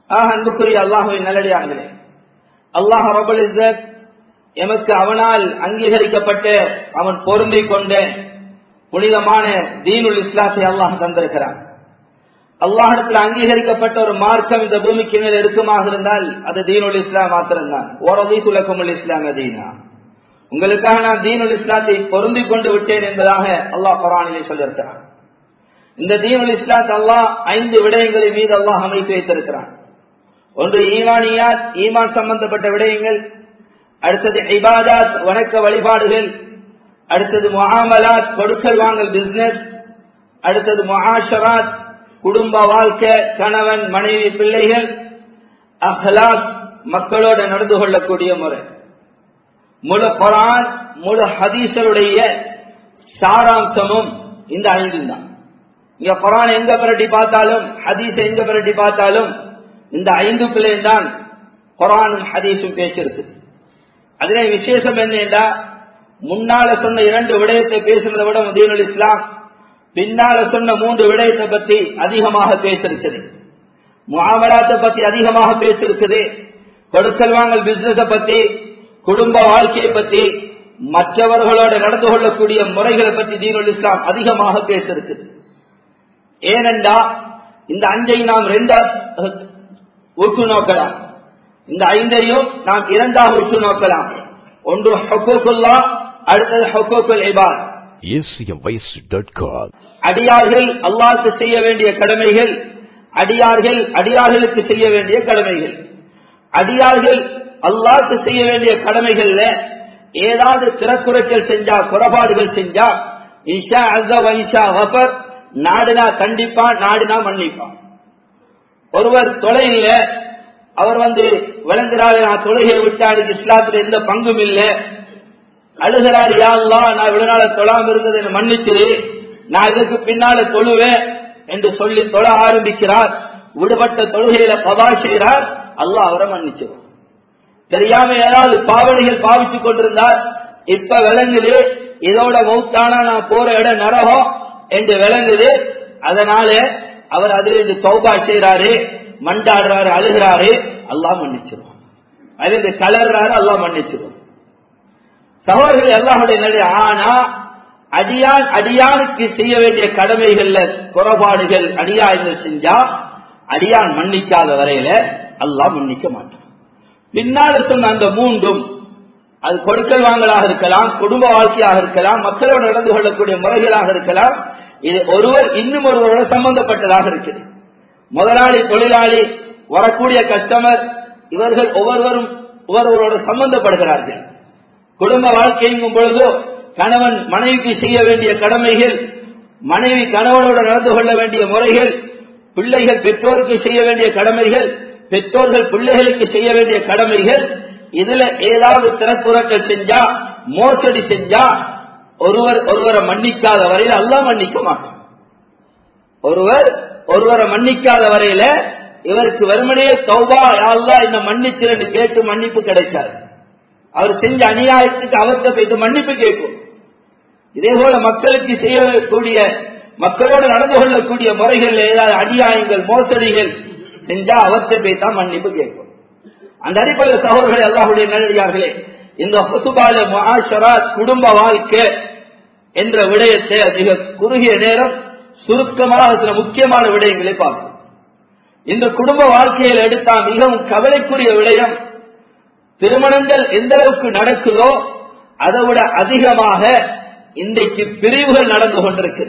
ஆக அன்புக்குரிய அல்லாஹுவின் நல்லடியார்களே அல்லாஹ் ரபுல் இஸ்ஸத் எமக்கு அவனால் அங்கீகரிக்கப்பட்ட அவன் பொருந்திக் கொண்ட புனிதமான தீனுல் இஸ்லாத்தை அல்லாஹ் தந்திருக்கிறான் அல்லாஹிடத்தில் அங்கீகரிக்கப்பட்ட ஒரு மார்க்கம் இந்த பூமிக்கு மேல் இருக்குமாக இருந்தால் அது தீனுல் இஸ்லாம் மாத்திரம்தான் ஓரதி துலக்கமுல் இஸ்லாம் தீனா உங்களுக்காக நான் தீனுல் இஸ்லாத்தை பொருந்திக் கொண்டு விட்டேன் என்பதாக அல்லாஹ் குரானிலே சொல்லியிருக்கிறான் இந்த தீனுல் இஸ்லாத் அல்லாஹ் ஐந்து விடயங்களை மீது அல்லாஹ் அமைத்து வைத்திருக்கிறான் ஒன்று ஈமானியாத் ஈமான் சம்பந்தப்பட்ட விடயங்கள் அடுத்தது இபாதாத் வணக்க வழிபாடுகள் அடுத்தது முகாமலாத் கொடுக்கல் வாங்கல் பிசினஸ் அடுத்தது முஹாஷராத் குடும்ப வாழ்க்கை கணவன் மனைவி பிள்ளைகள் அஹ்லாத் மக்களோடு நடந்து கொள்ளக்கூடிய முறை முழு குரான் முழு ஹதீசருடைய சாராம்சமும் இந்த ஐந்து தான் இங்க குரான் எங்க பிரட்டி பார்த்தாலும் ஹதீஸ் எங்க பிரட்டி பார்த்தாலும் இந்த ஐந்து பிள்ளையும் தான் குரானும் ஹதீஸும் பேசியிருக்கு அதிலே விசேஷம் என்னென்றா முன்னால சொன்ன இரண்டு விடயத்தை பேசுறதை விட முதீனுல் இஸ்லாம் பின்னால சொன்ன மூன்று விடயத்தை பத்தி அதிகமாக பேசிருக்குது முகாமராத்தை பத்தி அதிகமாக பேசிருக்குது கொடுக்கல் வாங்கல் பிசினஸ பத்தி குடும்ப வாழ்க்கையை பத்தி மற்றவர்களோடு நடந்து கொள்ளக்கூடிய முறைகளை பற்றி தீனுல் இஸ்லாம் அதிகமாக பேசிருக்குது ஏனென்றா இந்த அஞ்சை நாம் ரெண்டா உற்று நோக்கலாம் இந்த ஐந்தையும் நாம் இரண்டாக உற்று நோக்கலாம் ஒன்று ஹொக்குல்லா அடுத்தது ஹொக்குல் இபாத் acmvoice.com அடியார்கள் அல்லாஹ்க்கு செய்ய வேண்டிய கடமைகள் அடியார்கள் அடியார்களுக்கு செய்ய வேண்டிய கடமைகள் அடியார்கள் அல்லாஹ்க்கு செய்ய வேண்டிய கடமைகள்ல ஏதாவது திறக்குறைச்சல் செஞ்சா குறைபாடுகள் செஞ்சா இஷா அஸ்ஸ இஷா வஃபர் நாடுனா கண்டிப்பான் நாடுனா மன்னிப்பான் ஒருவர் தொலையில் அவர் வந்து விளங்குறாரு நான் தொழுகையை விட்டாரு இஸ்லாத்துல எந்த பங்கும் இல்லை அழுகிறார் யா அல்லாஹ் நான் இவ்வளவு நாள தொழாம இருந்ததை என்னை மன்னிச்சிரு நான் இதுக்கு பின்னால தொழுவேன் என்று சொல்லி தொழ ஆரம்பிக்கிறார் விடுபட்ட தொழுகையில பதா செய்கிறார் அல்லாஹ் அவரை மன்னிச்சிருவார் தெரியாம ஏதாவது பாவனைகள் பாவிச்சுக் கொண்டிருந்தார் இப்ப விளங்குது இதோட மௌத்தானா நான் போற இடம் நரகம் என்று விளங்குது அதனால அவர் அதுல இருந்து தௌபா செய்யறாரு மண்டாடுறாரு அழுகிறாரு அல்லாஹ் மன்னிச்சிருவான் அதுல இருந்து கலர்றாரு அல்லாஹ் மன்னிச்சிருவான் சகோதரர்கள் எல்லாருடைய நிலை ஆனா அடியான் அடியானுக்கு செய்ய வேண்டிய கடமைகள்ல குறைபாடுகள் அடியாயங்கள் செஞ்சா அடியான் மன்னிக்காத வரையில அல்லாஹ் மன்னிக்க மாட்டான் பின்னால சொன்ன அந்த மூன்றும் அது கொடுக்கல் வாங்கலாக இருக்கலாம் குடும்ப வாழ்க்கையாக இருக்கலாம் மக்களோடு நடந்து கொள்ளக்கூடிய முறைகளாக இருக்கலாம் இது ஒருவர் இன்னும் ஒருவரோட சம்பந்தப்பட்டதாக இருக்குது முதலாளி தொழிலாளி வரக்கூடிய கஸ்டமர் இவர்கள் ஒவ்வொருவரும் ஒவ்வொருவரோட சம்பந்தப்படுகிறார்கள் குடும்ப வாழ்க்கைங்கும் பொழுதோ கணவன் மனைவிக்கு செய்ய வேண்டிய கடமைகள் மனைவி கணவனோடு நடந்து கொள்ள வேண்டிய முறைகள் பிள்ளைகள் பெற்றோருக்கு செய்ய வேண்டிய கடமைகள் பெற்றோர்கள் பிள்ளைகளுக்கு செய்ய வேண்டிய கடமைகள் இதுல ஏதாவது திறப்புறக்கள் செஞ்சா மோசடி செஞ்சா ஒருவர் ஒருவரை மன்னிக்காத வரையில அல்லாஹ் மன்னிக்க மாட்டான் ஒருவர் ஒருவரை மன்னிக்காத வரையில இவருக்கு வெறுமனே தௌபா அல்லா இந்த மன்னிச்சிருந்து கேட்டு மன்னிப்பு கிடைக்காது அவர் செஞ்ச அநியாயத்துக்கு அவர்கிட்ட போயிட்டு மன்னிப்பு கேட்கும் இதே போல மக்களுக்கு செய்யக்கூடிய மக்களோடு நடந்து கொள்ளக்கூடிய முறைகள் ஏதாவது அநியாயங்கள் மோசடிகள் செஞ்சா அவர்கிட்ட போய் தான் மன்னிப்பு கேட்கும் அந்த அடிப்படையில் சகோதரர்கள் எல்லாருடைய நல்லடியார்களே இந்த ஹொசுபால மகாஷராத் குடும்ப வாழ்க்கை என்ற விடயத்தை மிக குறுகிய நேரம் சுருக்கமாக சில முக்கியமான விடயங்களை பார்ப்போம் இந்த குடும்ப வாழ்க்கையில் எடுத்தா மிகவும் கவலைக்குரிய விடயம் திருமணங்கள் எந்த அளவுக்கு நடக்குதோ அதை விட அதிகமாக இன்றைக்கு பிரிவுகள் நடந்து கொண்டிருக்குது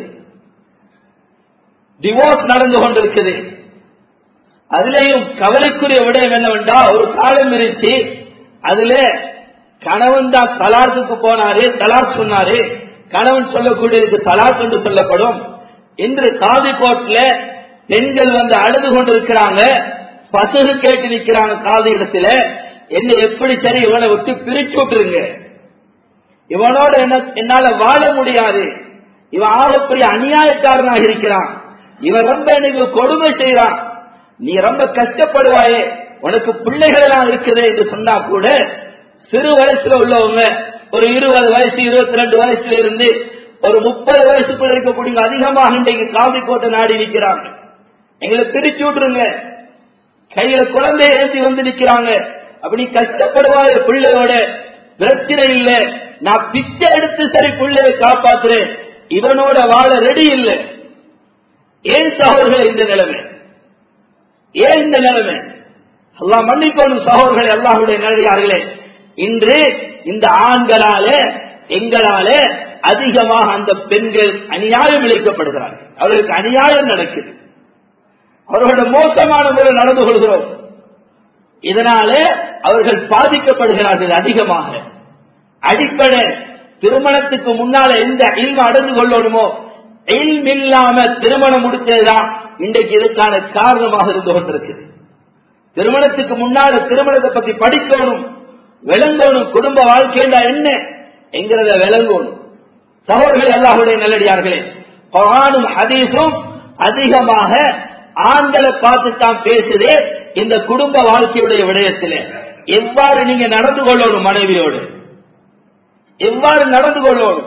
டிவோர்ஸ் நடந்து கொண்டிருக்குது அதுலேயும் கவலைக்குரிய விடயம் என்னவென்றா ஒரு காலம் இருந்துச்சு அதுல கணவன் தான் தலாத்துக்கு போனாரு தலாக் சொன்னாரு கணவன் சொல்லக்கூடியதுக்கு தலாக் என்று சொல்லப்படும் இன்று காதி கோர்ட்ல பெண்கள் வந்து அழுது கொண்டிருக்கிறாங்க பசுகு கேட்டு நிற்கிறாங்க காதி இடத்துல என்ன எப்படி சரி இவனை விட்டு பிரிச்சு விட்டுருங்க இவனோட என்ன என்னால வாழ முடியாது இவன் ஆகப்பெரிய அநியாயக்காரனாக இருக்கிறான் இவன் ரொம்ப எனக்கு கொடுமை செய்யறான் நீ ரொம்ப கஷ்டப்படுவாயே உனக்கு பிள்ளைகள் எல்லாம் இருக்குது என்று சொன்னா கூட சிறு வயசுல உள்ளவங்க ஒரு இருபது வயசு இருபத்தி ரெண்டு வயசுல இருந்து ஒரு முப்பது வயசுக்குள்ள இருக்கக்கூடிய அதிகமாக இன்றைக்கு காவி கோட்டை நாடி நிற்கிறாங்க எங்களை பிரிச்சு விட்டுருங்க கையில குழந்தைய ஏந்தி வந்து நிக்கிறாங்க அப்படி கஷ்டப்படுவாரு பிள்ளையோட பிரச்சனை இல்ல நான் பிச்சை எடுத்து சரி பிள்ளைய காப்பாத்துறேன் இவனோட வாழ ரெடி இல்ல ஏன் சகோதரர்கள் இந்த நிலைமை ஏன் இந்த நிலைமை அல்லாஹ் மன்னிக்கணும் சகோதரர்களே அல்லாஹுடைய நிலையார்களே இன்று இந்த ஆண்களால எங்களால அதிகமாக அந்த பெண்கள் அநியாயம் இழைக்கப்படுகிறார்கள் அவர்களுக்கு அநியாயம் நடக்குது அவர்களோட மோசமான முறை நடந்து கொள்கிறோம் இதனால அவர்கள் பாதிக்கப்படுகிறார்கள் அதிகமாக அடிப்படை திருமணத்துக்கு முன்னால எந்த இல்ம அடைந்து கொள்ளணுமோ இல்ம் இல்லாம திருமணம் முடிச்சதுதான் இன்றைக்கு இதுக்கான காரணமாக இருந்து கொண்டிருக்குது திருமணத்துக்கு முன்னால திருமணத்தை பத்தி படிக்கணும் விளங்கணும் குடும்ப வாழ்க்கைண்டா என்ன என்கிறத விளங்கணும் சகோதரர்கள் எல்லாருடைய நல்லடியார்களே குரானும் ஹதீஸும் அதிகமாக ஆண்களை பார்த்து தான் பேசுதே இந்த குடும்ப வாழ்க்கையுடைய விடயத்தில் எவ்வாறு நீங்க நடந்து கொள்ளணும் மனைவியோடு எவ்வாறு நடந்து கொள்ளணும்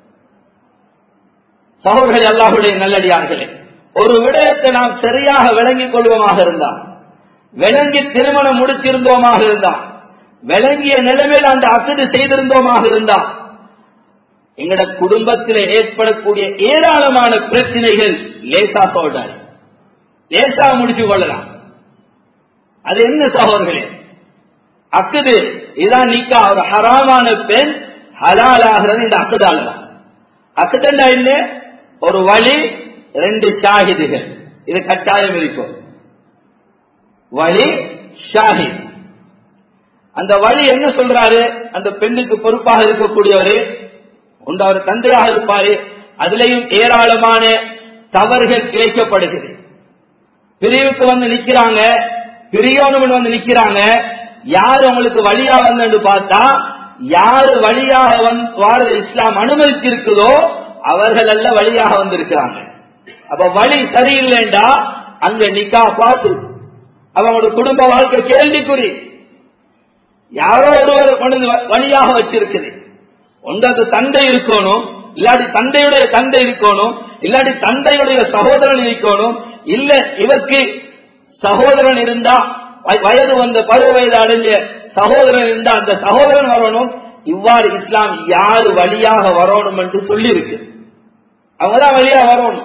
சகோதரர்கள் அல்லாஹுடைய நல்லடியார்களே ஒரு விடயத்தை நாம் சரியாக விளங்கிக் கொள்வோமாக இருந்தால் விளங்கி திருமணம் முடித்திருந்தோமாக இருந்தால் விளங்கிய நிலைமையில் அந்த அசடு செய்திருந்தோமாக இருந்தால் எங்கட குடும்பத்தில் ஏற்படக்கூடிய ஏராளமான பிரச்சனைகள் லேசா சொல்றாரு லேசா முடிச்சு கொள்ளலாம் அது என்ன சகோதரர்களே அக்குது இதான் நிக்கா ஒரு ஹராமான பெண் ஹலால் ஆகிறது இந்த அக்குதால தான் அக்குதண்டா என்ன ஒரு வழி ரெண்டு ஷாஹிதுகள் இது கட்டாயம் இருக்கும் வழி ஷாஹித் அந்த வழி என்ன சொல்றாரு அந்த பெண்ணுக்கு பொறுப்பாக இருக்கக்கூடியவரு உண்டு அவர் தந்தையாக இருப்பாரு அதுலயும் ஏராளமான தவறுகள் கிடைக்கப்படுகிறது பிரிவுக்கு வந்து நிக்கிறாங்க பிரியோனவன் வந்து நிக்கிறாங்க யார் உங்களுக்கு வழியா வந்து பார்த்தா யாரு வழியாக வந்து இஸ்லாம் அனுமதிச்சிருக்குதோ அவர்கள் எல்லாம் வழியாக வந்திருக்கிறாங்க அப்ப வழி சரியில்லைண்டா அங்க நிக்கா பார்த்து அவங்களோட குடும்ப வாழ்க்கை கேள்விக்குறி யாரோ ஒருவர் கொண்டு வழியாக வச்சிருக்குது ஒன்றது தந்தை இருக்கணும் இல்லாட்டி தந்தையுடைய தந்தை இருக்கணும் இல்லாட்டி தந்தையுடைய சகோதரன் இருக்கணும் இல்ல இவருக்கு சகோதரன் இருந்தா வயது வந்த பருவ வயது அடைஞ்ச சகோதரன் இருந்தா அந்த சகோதரன் வரணும் இவ்வாறு இஸ்லாம் யாரு வழியாக வரணும் என்று சொல்லி இருக்கு அவங்கதான் வழியா வரணும்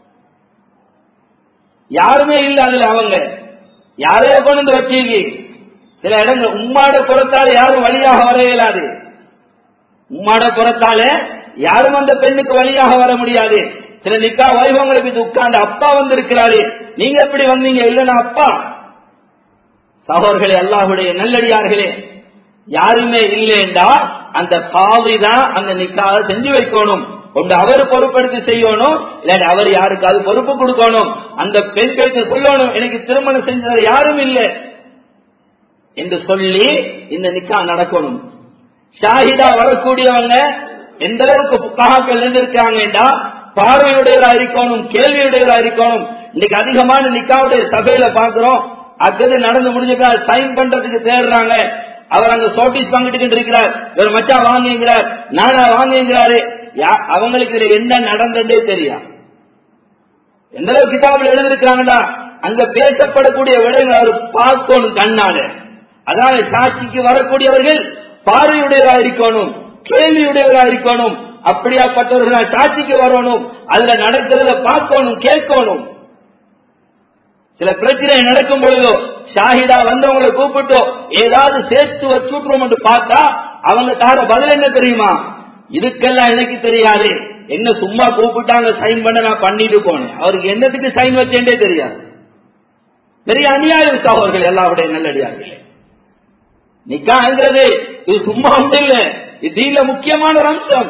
யாருமே இல்ல அதுல அவங்க யாரையோ கொண்டு வந்து வச்சீங்க சில இடங்கள் உம்மாட புறத்தால யாரும் வழியாக வர இயலாது உம்மாட புறத்தால யாரும் அந்த பெண்ணுக்கு வழியாக வர முடியாது சில நிக்கா வைபவங்களை போய் உட்கார்ந்து அப்பா வந்து இருக்கிறாரு நீங்க எப்படி வந்தீங்க இல்லன்னா அப்பா சகோதர்களே அல்லாஹுடைய நல்லடியார்களே யாருமே இல்லைண்டா அந்த பாவி தான் அந்த நிக்காக செஞ்சு வைக்கணும் ஒன்று அவர் பொறுப்படுத்தி செய்யணும் இல்லாட்டி அவர் யாருக்காவது பொறுப்பு கொடுக்கணும் அந்த பெண் பேச்சு சொல்லணும் எனக்கு திருமணம் செஞ்சது யாரும் இல்லை என்று சொல்லி இந்த நிக்கா நடக்கணும் ஷாஹிதா வரக்கூடியவங்க எந்த அளவுக்கு புக்காக்கள் இருந்திருக்காங்கடா பார்வையுடையதா இருக்கணும் கேள்வியுடையதா இருக்கணும் இன்னைக்கு அதிகமான நிக்காவுடைய சபையில பாக்குறோம் அக்கது நடந்து முடிஞ்சுக்கா சைன் பண்றதுக்கு தேடுறாங்க அவர் அங்க சோட்டிஸ் வாங்கிட்டு இருக்கிறார் இவர் மச்சா வாங்குகிறார் நானா வாங்குகிறாரு அவங்களுக்கு இதுல என்ன நடந்ததே தெரியா எந்த அளவு கிதாபில் எழுதிருக்கிறாங்கடா அங்க பேசப்படக்கூடிய விடயங்கள் அவர் பார்க்கணும் கண்ணால அதாவது சாட்சிக்கு வரக்கூடியவர்கள் பார்வையுடையதா இருக்கணும் கேள்வியுடையதா இருக்கணும் அப்படியாப்பட்டவர்கள் சாட்சிக்கு வரணும் அதுல நடக்கிறத பார்க்கணும் கேட்கணும் சில பிரச்சனை நடக்கும் பொழுதோ ஷாஹிதா வந்தவங்களை கூப்பிட்டோ ஏதாவது சேர்த்து வச்சுட்டுறோம் என்று பார்த்தா அவங்க தார பதில் என்ன தெரியுமா இதுக்கெல்லாம் எனக்கு தெரியாது என்ன சும்மா கூப்பிட்டாங்க சைன் பண்ண நான் பண்ணிட்டு போனேன் அவருக்கு என்னத்துக்கு சைன் வச்சேன்டே தெரியாது பெரிய அநியாயம் சகோதரர்கள் எல்லாருடைய நல்லடியார்களே நிக்காங்கிறது இது சும்மா ஒன்று இல்ல இது தீன்ல முக்கியமான ஒரு அம்சம்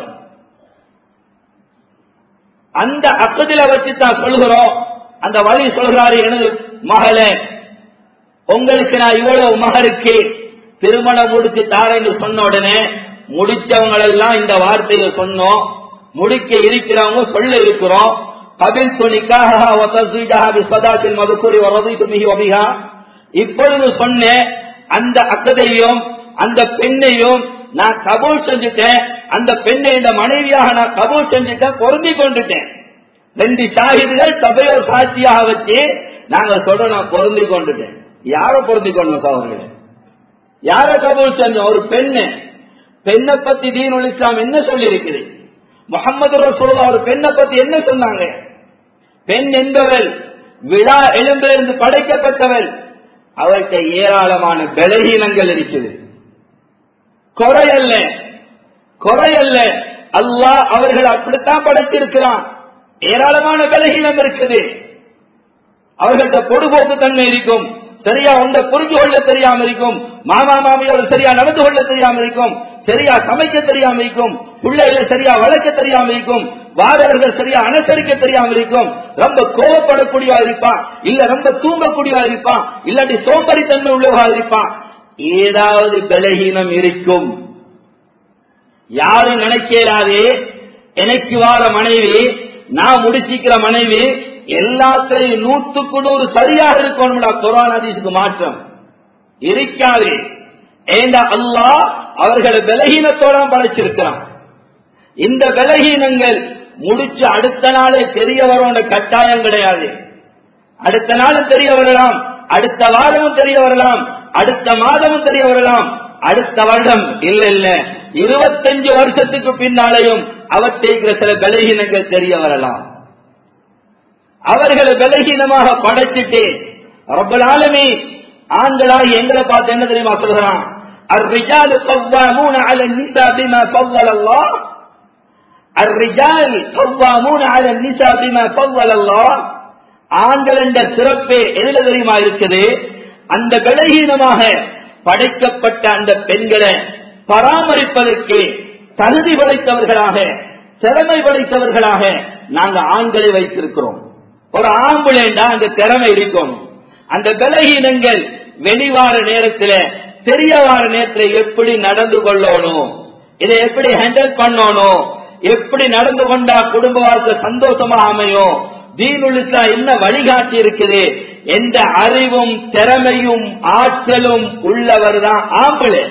அந்த அக்கதில வச்சு தான் சொல்கிறோம் அந்த வழி சொல்றாரு எனது மகளே உங்களுக்கு நான் இவ்வளவு மகருக்கு திருமணம் முடிச்சு தாரேன்னு சொன்ன உடனே முடிச்சவங்களெல்லாம் இந்த வார்த்தையை சொன்னோம் முடிக்க இருக்கிறவங்க சொல்ல இருக்கிறோம் கபில் துணிக்காக மதுக்குறி வரது இப்பொழுது சொன்னேன் அந்த அக்கதையும் அந்த பெண்ணையும் நான் கபூல் செஞ்சுட்டேன் அந்த பெண்ணை இந்த மனைவியாக நான் கபூல் செஞ்சுட்டேன் பொருந்தி கொண்டுட்டேன் ரெண்டு சாகிதுகள் சபையோர் சாட்சியாக வச்சு நாங்க சொல்றோம் நான் பொருந்தி கொண்டுட்டேன் யார பொருந்திக்கொள்ளணும் சகோதரர்களே யார கபூல் செஞ்சோம் ஒரு பெண்ணு பெண்ணை பத்தி தீனுல் இஸ்லாம் என்ன சொல்லி இருக்குது முகமது ரசூலுல்லாஹ் ஒரு பெண்ணை பத்தி என்ன சொன்னாங்க பெண் என்பவள் விழா எலும்பிலிருந்து படைக்கப்பட்டவள் அவர்கிட்ட ஏராளமான பலகீனங்கள் இருக்குது குறையல்ல குறையல்ல அல்லாஹ் அவர்கள் அப்படித்தான் படைத்திருக்கிறான் ஏராளமான பலகீனம் இருக்குது அவர்கள்ட்ட பொடுபோக்கு தன்மை இருக்கும் சரியா உண்ட புரிஞ்சு கொள்ள தெரியாம இருக்கும் மாமா மாமியோட சரியா நடந்து கொள்ள தெரியாம இருக்கும் சரியா சமைக்க தெரியாம இருக்கும் பிள்ளைகளை சரியா வளர்க்க தெரியாம இருக்கும் வாரவர்கள் சரியா அனுசரிக்க தெரியாம இருக்கும் ரொம்ப கோவப்படக்கூடியவா இருப்பான் இல்ல ரொம்ப தூங்கக்கூடியவா இருப்பான் இல்லாட்டி சோம்பரித்தன்மை உள்ளவா இருப்பான் ஏதாவது பலகீனம் இருக்கும் யாரும் நினைக்கிறாதே எனக்கு வார மனைவி நான் முடிச்சிக்கிற மனைவி எல்லாத்திலையும் நூற்றுக்கு நூறு சரியாக இருக்கணும்டா குரான் ஹதீஸுக்கு மாற்றம் இருக்காது ஏண்டா அல்லாஹ் அவர்களை பலகீனத்தோட படைச்சிருக்கிறான் இந்த பலகீனங்கள் முடிச்சு அடுத்த நாளே தெரிய வரோட கட்டாயம் கிடையாது அடுத்த நாளும் தெரிய வரலாம் அடுத்த வாரமும் தெரிய வரலாம் அடுத்த மாதமும் தெரிய வரலாம் அடுத்த வருடம் இல்ல இல்ல இருபத்தஞ்சு வருஷத்துக்கு பின்னாலேயும் அவற்றை சில பலகீனங்கள் தெரிய வரலாம் அவர்களை பலகீனமாக படைச்சிட்டு ரப்பலாலுமே ஆண்களாகி எங்களை பார்த்து என்ன தெரியுமா சொல்கிறான் الرجال قوامون على النساء بما فضل الله الرجال قوامون على النساء بما فضل الله ஆண்கள் என்ற சிறப்பே எதுல தெரியுமா இருக்குது அந்த பலகீனமாக படைக்கப்பட்ட அந்த பெண்களை பராமரிப்பதற்கு தகுதி படைத்தவர்களாக திறமை படைத்தவர்களாக நாங்க ஆண்களை வைத்திருக்கிறோம் ஒரு ஆம்புலேண்டா அந்த திறமை இருக்கும் அந்த பலகீனங்கள் வெளிவார நேரத்தில் தெரிய வார நேரத்தில் எப்படி நடந்து கொள்ளணும் இதை எப்படி ஹேண்டில் பண்ணணும் எப்படி நடந்து கொண்டா குடும்ப வாழ்க்கை சந்தோஷமா அமையும் தீனுலிசா என்ன வழிகாட்டி இருக்குது எந்த அறிவும் திறமையும் ஆற்றலும் உள்ளவர் தான் ஆம்பளை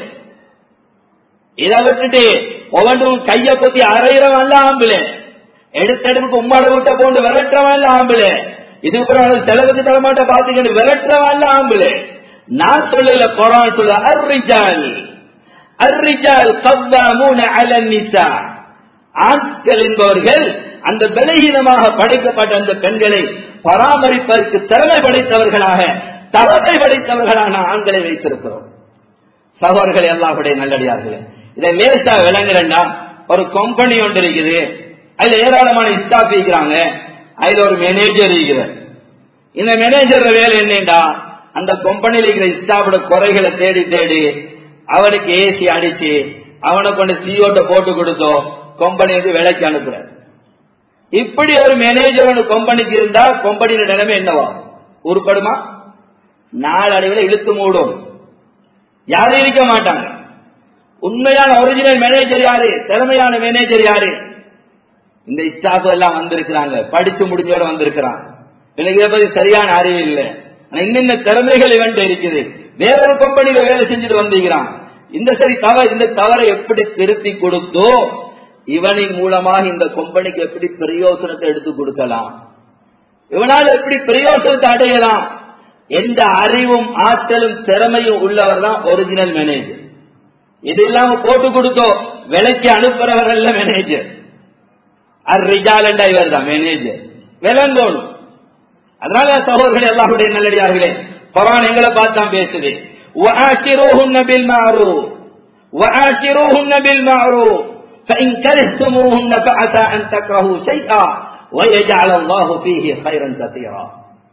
இதை விட்டுட்டு ஒவ்வொன்றும் கைய பொத்தி அரைகிறவன் அல்ல ஆம்பளை எடுத்தெடுப்புக்கு உம்மாட விட்ட போட்டு விரட்டுறவன் இல்ல ஆம்பளை இதுக்கு செலவுக்கு தரமாட்ட பாத்தீங்கன்னு விரட்டுறவன் இல்ல ஆம்பளை நான் சொல்லல குரான் சொல்ல அர்ரிஜால் அர்ரிஜால் கவ்வாமூன அலன் நிசா ஆட்கள் என்பவர்கள் அந்த பலகீனமாக படைக்கப்பட்ட அந்த பெண்களை பராமரிப்பதற்கு திறமை படைத்தவர்களாக தலைமை படைத்தவர்களான ஆண்களை வைத்திருக்கிறோம் சகோதரர்கள் எல்லாருடைய நல்லடியார்களே இதை லேசா விளங்குறேன்னா ஒரு கம்பெனி ஒன்று இருக்குது அதுல ஏராளமான ஸ்டாஃப் இருக்கிறாங்க அதுல ஒரு மேனேஜர் இருக்கிறார் இந்த மேனேஜர் வேலை என்னண்டா அந்த கம்பெனியில் இருக்கிற ஸ்டாஃபோட குறைகளை தேடி தேடி அவனுக்கு ஏசி அடிச்சு அவனை கொண்டு சிஓட்ட போட்டு கொடுத்தோ கம்பெனி வந்து விலைக்கு அனுப்புறார் இப்படி ஒரு மேனேஜர் ஒரு கம்பெனிக்கு இருந்தா கம்பெனியோட நிலைமை என்னவா உருப்படுமா நாளடைவில் இழுத்து மூடும் யாரும் இருக்க மாட்டாங்க உண்மையான ஒரிஜினல் மேனேஜர் யாரு திறமையான மேனேஜர் யாரு இந்த ஸ்டாஃப் எல்லாம் வந்திருக்கிறாங்க படிச்சு முடிஞ்சோட வந்திருக்கிறான் எனக்கு இதை பத்தி சரியான அறிவு இல்லை ஆனா இன்னின்ன திறமைகள் இவன்ட்டு இருக்குது வேறொரு கம்பெனியில வேலை செஞ்சுட்டு வந்திருக்கிறான் இந்த சரி தவறு இந்த தவறை எப்படி திருத்தி கொடுத்தோ இவனின் மூலமாக இந்த கம்பெனிக்கு எப்படி பிரயோசனத்தை எடுத்து கொடுக்கலாம் இவனால் எப்படி பிரயோசனத்தை அடையலாம் எந்த அறிவும் ஆற்றலும் திறமையும் உள்ளவர் தான் ஒரிஜினல் மேனேஜர் இது இல்லாம போட்டு கொடுத்தோ விலைக்கு அனுப்புறவர் அல்ல மேனேஜர் அர்ரிஜாலண்டா இவர் தான் மேனேஜர் விளங்கோணும் அதனால சகோதரர்கள் எல்லாருடைய நல்லடியார்களே குரான் எங்களை பார்த்தா பேசுது وآشروهن بالمعروف وآشروهن بالمعروف فإن كرهتموهن فعسى أن تكرهوا شيئا ويجعل الله فيه خيرا كثيرا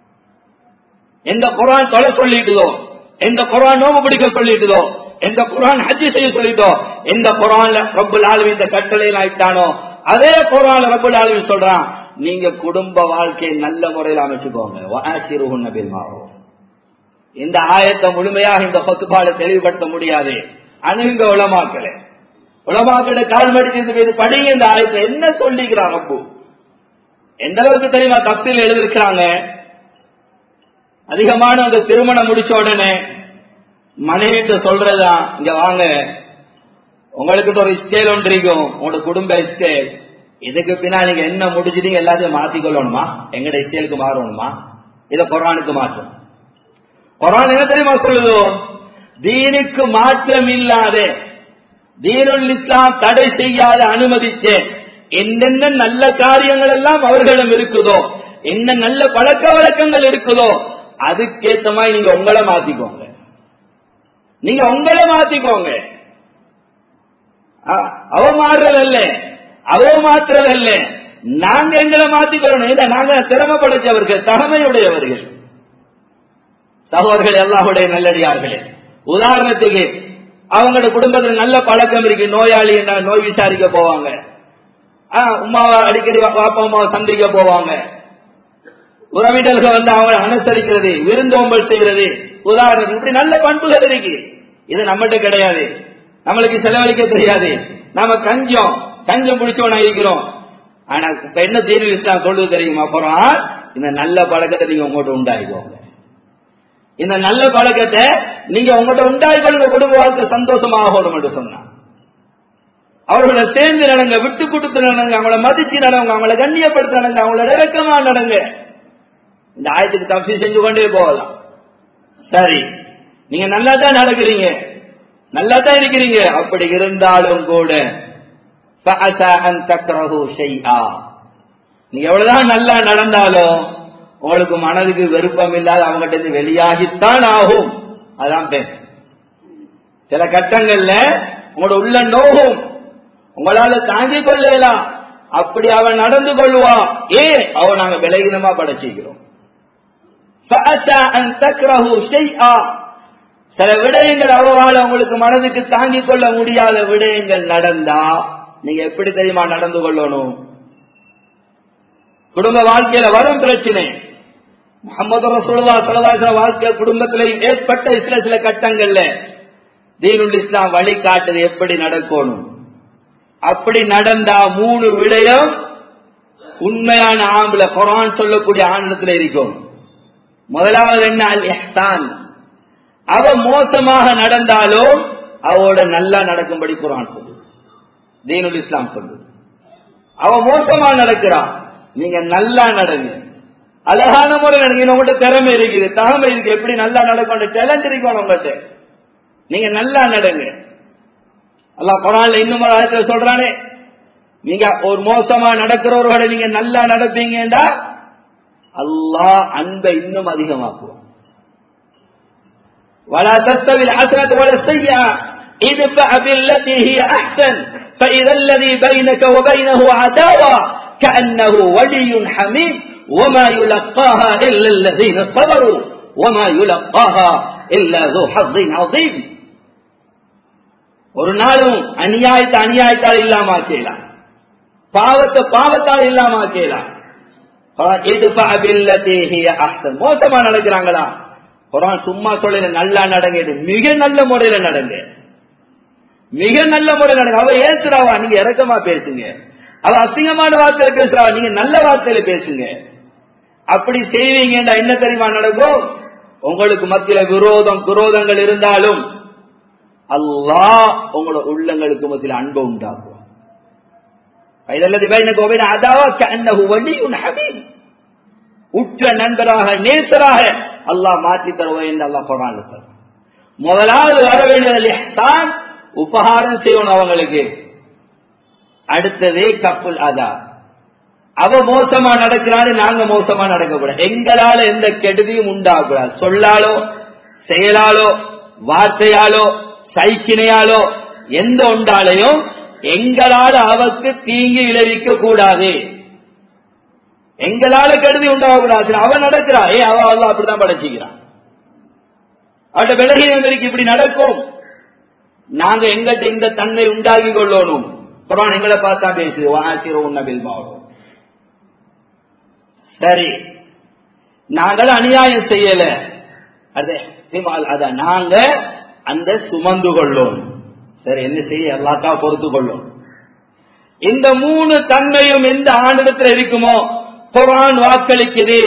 எந்த குரான் தொலை சொல்லிட்டுதோ எந்த குரான் நோம்பு பிடிக்க சொல்லிட்டுதோ எந்த குரான் ஹஜ்ஜி செய்ய சொல்லிட்டோ எந்த குரான்ல ரப்புல் ஆளும் இந்த கட்டளையில் ஆயிட்டானோ அதே குரான் ரப்புல் ஆளும் சொல்றான் நீங்க குடும்ப வாழ்க்கையை நல்ல முறையில் அமைச்சுக்கோங்க இந்த ஆயத்தை முழுமையாக இந்த பத்துப்பாடு தெளிவுபடுத்த முடியாது அணுங்க உளமாக்கல உளமாக்கல கால் மடிச்சு இது படிங்க இந்த ஆயத்தை என்ன சொல்லிக்கிறான் ரப்பு எந்த அளவுக்கு தெரியுமா தப்பில் எழுதிருக்கிறாங்க அதிகமான அந்த திருமணம் முடிச்ச உடனே மனைவிட்டு சொல்றதா இங்க வாங்க உங்களுக்கு ஒரு ஸ்கேல் ஒன்று இருக்கும் உங்களோட குடும்ப ஸ்கேல் இதுக்கு பின்னா நீங்க என்ன முடிச்சிட்டீங்க எல்லாத்தையும் மாத்திக்கொள்ளணுமா எங்கட ஸ்கேலுக்கு மாறணுமா இத குரானுக்கு மாற்றும் குரான் என்ன தெரியுமா சொல்லுதோ தீனுக்கு மாற்றம் இல்லாத தீனுல் இஸ்லாம் தடை செய்யாத அனுமதிச்ச என்னென்ன நல்ல காரியங்கள் எல்லாம் அவர்களிடம் இருக்குதோ என்ன நல்ல பழக்க வழக்கங்கள் இருக்குதோ அதுக்கேத்த மாதிரி நீங்க உங்களை மாத்திக்கோங்க நீங்க உங்களை மாத்திக்கோங்க அ- அவ மாறுறதல்ல அவ மாத்துறதல்ல நாங்க எங்களை மாத்திக்கிறோம் இல்ல நாங்க திறமை படைச்சவர்கள் தகமையுடையவர்கள் சகோதரர்கள் எல்லாருடைய நல்லடியார்களே உதாரணத்துக்கு அவங்களோட குடும்பத்தில் நல்ல பழக்கம் இருக்கு நோயாளி என்ன நோய் விசாரிக்க போவாங்க ஆ, உமாவை அடிக்கடி வா- வாப்பா அம்மாவை சந்திக்க போவாங்க உறவினர்கள் வந்து அவங்களை அனுசரிக்கிறது விருந்தோம்பல் செய்கிறது உதாரணத்துக்கு இப்படி நல்ல பண்புகள் இருக்கு இது நம்மகிட்ட கிடையாது நம்மளுக்கு செலவழிக்க தெரியாது நாம கஞ்சம் கஞ்சம் பிடிச்சவனா இருக்கிறோம் ஆனா இப்ப என்ன தீர்வு இஸ்லாம் சொல்லுது தெரியுமா அப்புறம் இந்த நல்ல பழக்கத்தை நீங்க உங்கள்கிட்ட உண்டாக்கிக்கோங்க இந்த நல்ல பழக்கத்தை நீங்க உங்கள்கிட்ட உண்டாக்கிக்கொள்ளுங்க குடும்ப வாழ்க்கை சந்தோஷமாக என்று சொன்னா அவர்களை சேர்ந்து நடங்க விட்டு கொடுத்து நடங்க அவங்கள மதிச்சு நடங்க அவங்கள கண்ணியப்படுத்த நடங்க அவங்கள இறக்கமா நடங்க இந்த ஆயத்துக்கு தப்பி செஞ்சு கொண்டே போகலாம் சரி நீங்க நல்லா தான் நடக்கிறீங்க நல்லா தான் இருக்கிறீங்க அப்படி இருந்தாலும் கூட فَعَسَىٰ أَن تَكْرَهُوا شَيْئًا. நீங்க எவ்வளவுதான் நல்லா நடந்தாலும் உங்களுக்கு மனதுக்கு விருப்பம் இல்லாத அவங்ககிட்ட இருந்து வெளியாகித்தான் ஆகும் அதான் பேர் சில கட்டங்கள்ல உங்களோட உள்ள நோகும் உங்களால தாங்கிக் கொள்ளலாம் அப்படி அவன் நடந்து கொள்வான் ஏ அவன் நாங்க விலகினமா படைச்சிக்கிறோம் فَعَسَىٰ أَن تَكْرَهُوا شَيْئًا. சில விடயங்கள் அவரால் உங்களுக்கு மனதுக்கு தாங்கிக் கொள்ள முடியாத விடயங்கள் நடந்தா நீங்க எப்படி தெரியுமா நடந்து கொள்ளணும் குடும்ப வாழ்க்கையில வரும் பிரச்சனை முகமது ரசூலுல்லா சலதாச வாழ்க்கை குடும்பத்தில் ஏற்பட்ட சில சில கட்டங்கள்ல தீனுல் இஸ்லாம் வழிகாட்டுது எப்படி நடக்கணும் அப்படி நடந்தா மூணு விடயம் உண்மையான ஆம்பளை குரான் சொல்லக்கூடிய ஆனந்தத்தில் இருக்கும் முதலாவது என்ன அல் இஹ்தான் அவ மோசமாக நடந்தாலும் அவளோட நல்லா நடக்கும்படி குரான் சொல்லுது தீனுல் இஸ்லாம் சொல்லுது அவ மோசமா நடக்கிறான் நீங்க நல்லா நடங்க அழகான முறை நடங்க உங்கள்கிட்ட திறமை இருக்குது தகமை இருக்கு எப்படி நல்லா நடக்கும் டேலண்ட் இருக்கணும் உங்கள்கிட்ட நீங்க நல்லா நடங்க அல்லாஹ் குரான்ல இன்னும் ஒரு ஆயத்துல சொல்றானே நீங்க ஒரு மோசமா நடக்கிறவர்களை நீங்க நல்லா நடப்பீங்கடா அல்லாஹ் அன்பை இன்னும் அதிகமாக்குவான் ولا تستوي الحسنة ولا السيئة ادفع بالتي هي أحسن فإذا الذي بينك وبينه عداوة كأنه ولي حميم وما يلقاها إلا الذين صبروا وما يلقاها إلا ذو حظ عظيم ஒரு நாளும் அநியாயத்தை அநியாயத்தால் இல்லாம ஆக்கலாம் பாவத்தை பாவத்தால் இல்லாம ஆக்கலாம் மோசமா நடக்கிறாங்களா குரான் சும்மா சொல்லல நல்லா நடங்க மிக நல்ல முறையில நடங்க மிக நல்ல முறையில் நடங்க அவ ஏசுறாவா நீங்க இறக்கமா பேசுங்க அவ அசிங்கமான வார்த்தையில பேசுறாவா நீங்க நல்ல வார்த்தையில பேசுங்க அப்படி செய்வீங்கடா என்ன தெரியுமா நடக்கும் உங்களுக்கு மத்தியில விரோதம் குரோதங்கள் இருந்தாலும் அல்லாஹ் உங்களோட உள்ளங்களுக்கு மத்தியில் அன்பை உண்டாக்குவான் உற்ற நண்பராக நேசராக அல்லாஹ் மாற்றி தருவோம் என்று அல்லாஹ் குரான் முதலாவது வர வேண்டியது தான் உபகாரம் செய்யணும் அவங்களுக்கு அடுத்தது கப்புல் அதா அவ மோசமா நடக்கிறாரு நாங்க மோசமா நடக்கக்கூடாது எங்களால எந்த கெடுதியும் உண்டாகக்கூடாது சொல்லாலோ செயலாலோ வார்த்தையாலோ சைக்கினையாலோ எந்த உண்டாலையும் எங்களால அவருக்கு தீங்கு விளைவிக்க கூடாது எங்களால கெடுதி உண்டாகக்கூடாது அவன் நடக்கிறா ஏ அவ அல்ல அப்படிதான் படைச்சிக்கிறான் அவட்ட விலகினவங்களுக்கு இப்படி நடக்கும் நாங்க எங்கிட்ட இந்த தன்மை உண்டாகி கொள்ளணும் குரான் எங்களை பார்த்தா பேசுது வாசிரோ உன்னபில் மாவட்டம் சரி நாங்கள் அநியாயம் செய்யல அது அத நாங்க அந்த சுமந்து கொள்ளோம் சரி என்ன செய்ய எல்லாத்தா பொறுத்து கொள்ளும் இந்த மூணு தன்மையும் எந்த ஆண்டிடத்தில் இருக்குமோ குரான் வாக்களிக்குது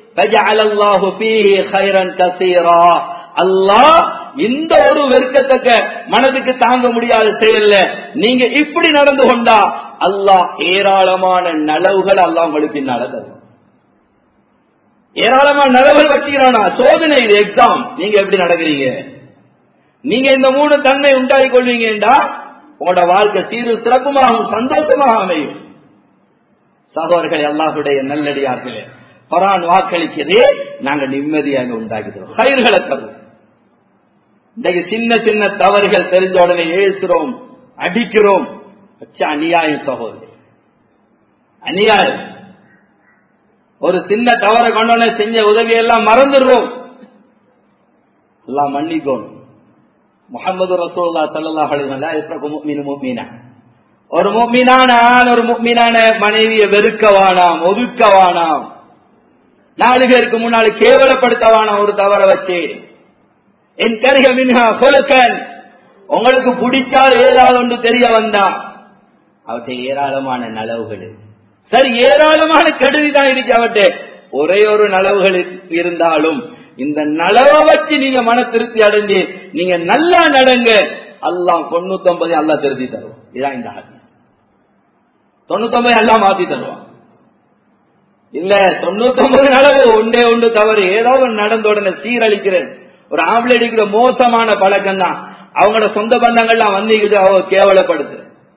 அல்லாஹ் இந்த ஒரு வெறுக்கத்தக்க மனதுக்கு தாங்க முடியாத செயல்ல நீங்க இப்படி நடந்து கொண்டா அல்லாஹ் ஏராளமான நலவுகள் அல்லாஹ் உங்களுக்கு பின்னால தரும் ஏராளமான நலவுகள் வச்சுக்கிறானா சோதனை இது எக்ஸாம் நீங்க எப்படி நடக்கிறீங்க நீங்க இந்த மூணு தன்மை உண்டாகி கொள்வீங்கடா உங்களோட வாழ்க்கை சீரு சிறப்புமாகவும் சந்தோஷமாக அமையும் சகோதரர்கள் அல்லாஹுடைய நல்லடியார்களே பரான் வாக்களிக்கிறது நாங்க நிம்மதியாக உண்டாகிறோம் கயிர்களை தரும் இன்றைக்கு சின்ன சின்ன தவறுகள் தெரிஞ்ச உடனே ஏசுறோம் அடிக்கிறோம் வச்ச அநியாயம் சகோதரி அநியாயம் ஒரு சின்ன தவறை கொண்டோடனே செஞ்ச உதவியெல்லாம் மறந்துடுறோம் எல்லாம் மன்னிக்கணும் முகமது ரசூல்லா சல்லா அலிசல்லா ஒரு முக்மீனான ஆண் ஒரு முக்மீனான மனைவியை வெறுக்கவானாம் ஒதுக்கவானாம் நாலு பேருக்கு முன்னாடி கேவலப்படுத்தவானாம் ஒரு தவற வச்சு என் கருக மின்ஹா சொலுக்கன் உங்களுக்கு பிடிச்சால் ஏதாவது ஒன்று தெரிய வந்தா அவற்றை ஏராளமான நலவுகள் சரி ஏராளமான கெடுதி தான் இருக்கு அவற்றை ஒரே ஒரு நலவுகள் இருந்தாலும் இந்த நலவை வச்சு நீங்க மன திருப்தி அடைஞ்சு நீங்க நல்லா நடங்க அல்லாம் தொண்ணூத்தி ஒன்பது அல்லா திருத்தி தருவோம் இதான் இந்த ஹதி தொண்ணூத்தி ஒன்பது எல்லாம் மாத்தி தருவான் இல்ல தொண்ணூத்தி ஒன்பது நலவு ஒன்றே ஒன்று தவறு ஏதாவது ஒன்று நடந்த உடனே சீரழிக்கிறேன் ஒரு ஆம்பளை அடிக்கிற மோசமான பழக்கம் தான் அவங்களோட சொந்த பந்தங்கள்லாம் வந்திக்குது அவ கேவலப்படுத்து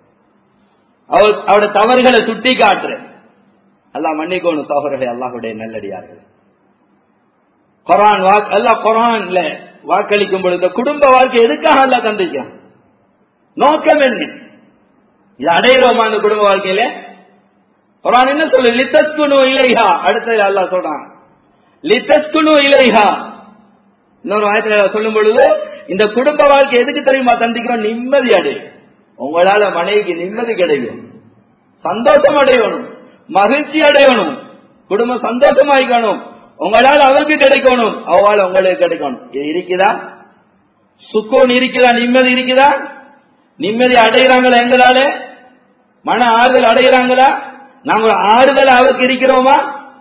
அவட தவறுகளை சுட்டி காட்டுறேன் எல்லாம் மன்னிக்கோணும் சோகர்களே அல்லாஹுடைய நல்லடியார்கள் குரான் வாக்கு அல்ல குரான்ல வாக்களிக்கும் பொழுது குடும்ப வாழ்க்கை எதுக்காக அல்ல தந்திக்கிறான் நோக்கம் என்ன இது அடையிறோமா அந்த குடும்ப வாழ்க்கையில குரான் என்ன சொல்லு லித்தஸ்குனு இலைஹா அடுத்தது அல்லா சொல்றான் லித்தஸ்குனு இலைஹா இன்னொரு வாயத்துல சொல்லும் பொழுது இந்த குடும்ப வாழ்க்கை எதுக்கு தெரியுமா தந்திக்கிறோம் நிம்மதி அடை உங்களால மனைவிக்கு நிம்மதி கிடைக்கும் சந்தோஷம் அடையணும் மகிழ்ச்சி அடையணும் குடும்பம் சந்தோஷமாயிக்கணும் உங்களால் அவருக்கு கிடைக்கணும் அவளால் உங்களுக்கு கிடைக்கணும் இது இருக்குதா சுக்கூன் இருக்குதா நிம்மதி இருக்குதா நிம்மதி அடைகிறாங்களா எங்களால மன ஆறுதல் அடைகிறாங்களா நாங்க ஆறுதல் அவருக்கு இருக்கிறோமா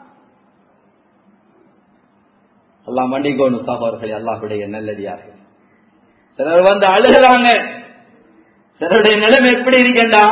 எல்லாம் மண்டிக்கோணும் சகோதரர்கள் அல்லாஹுடைய நல்லடியார்கள் சிலர் வந்து அழுகிறாங்க சிலருடைய நிலைமை எப்படி இருக்கேண்டா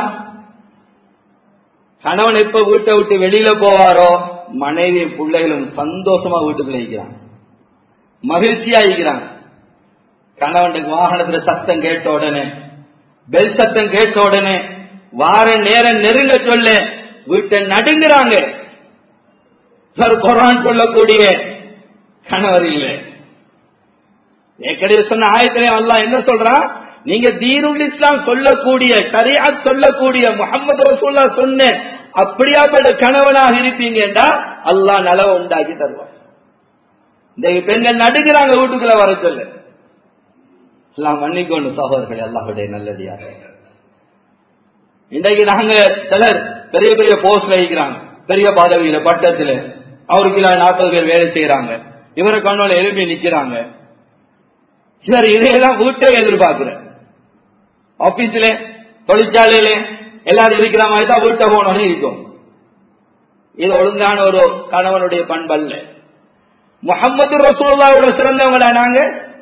கணவன் எப்ப வீட்டை விட்டு வெளியில போவாரோ மனைவி பிள்ளைகளும் சந்தோஷமா வீட்டுக்குள்ள இருக்கிறாங்க மகிழ்ச்சியா இருக்கிறாங்க கணவனுக்கு வாகனத்துல சத்தம் கேட்ட உடனே பெல் சத்தம் கேட்ட உடனே வார நேரம் நெருங்க சொல்ல வீட்டை நடுங்குறாங்க சார் குரான் சொல்லக்கூடிய கணவர் இல்லை ஏற்கனவே சொன்ன ஆயத்திலே அல்லாஹ் என்ன சொல்றான் நீங்க தீனுல் இஸ்லாம் சொல்லக்கூடிய சரியா சொல்லக்கூடிய முகமது ரசூல்லா சொன்ன அப்படியாப்பட்ட கணவனாக இருப்பீங்கடா அல்லாஹ் நலவை உண்டாக்கி தருவான் இந்த பெண்கள் நடுக்கிறாங்க வீட்டுக்குள்ள வர சொல்ல எல்லாம் மன்னிக்கொண்டு சகோதரர்கள் அல்லாஹுடைய நல்லதியாக இன்றைக்கு நாங்க சிலர் பெரிய பெரிய போஸ்ட்ல இருக்கிறாங்க பெரிய பதவியில பட்டத்துல அவருக்கு நாற்பது பேர் வேலை செய்யறாங்க இவரை கண்ணோல எழுப்பி நிக்கிறாங்க சிலர் இதையெல்லாம் வீட்டை எதிர்பார்க்கிற ஆபீஸ்ல தொழிற்சாலையில எல்லாரும் இருக்கிற மாதிரி தான் வீட்டை போனோம்னு இருக்கும் இது ஒழுங்கான ஒரு கணவனுடைய பண்பல்ல முகமது ரசூல்லாவோட சிறந்தவங்களா நாங்க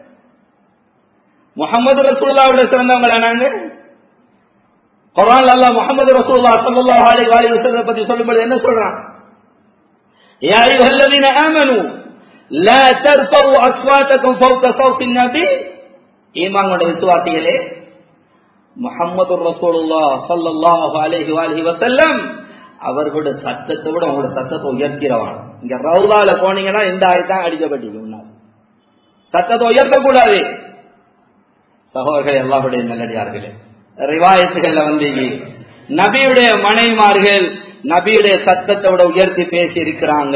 முகமது ரசூல்லாவோட சிறந்தவங்களா நாங்க குரான் அல்லா முகமது ரசூல்லா சல்லாஹ் அலி வாலி வசல்லம் பத்தி சொல்லும்போது என்ன சொல்றான் يا أيها الذين آمنوا لا ترفعوا أصواتكم فوق صوت النبي ஈமான் விசுவாசிகளே முகமது ரசூலுல்லா சல்லாஹ் அலஹி வாலி வசல்லம் அவர்களுடைய சத்தத்தை விட உங்களோட சத்தத்தை உயர்த்திடவான் இங்க ரவுதால போனீங்கன்னா இந்த ஆயத்தான் அடிக்கப்பட்டீங்க முன்னாள் சத்தத்தை உயர்த்தக்கூடாது சகோதரர்கள் எல்லாருடைய நல்லடியார்களே ரிவாயத்துகள்ல வந்தீங்க நபியுடைய மனைமார்கள் நபியுடைய சத்தத்தை விட உயர்த்தி பேசி இருக்கிறாங்க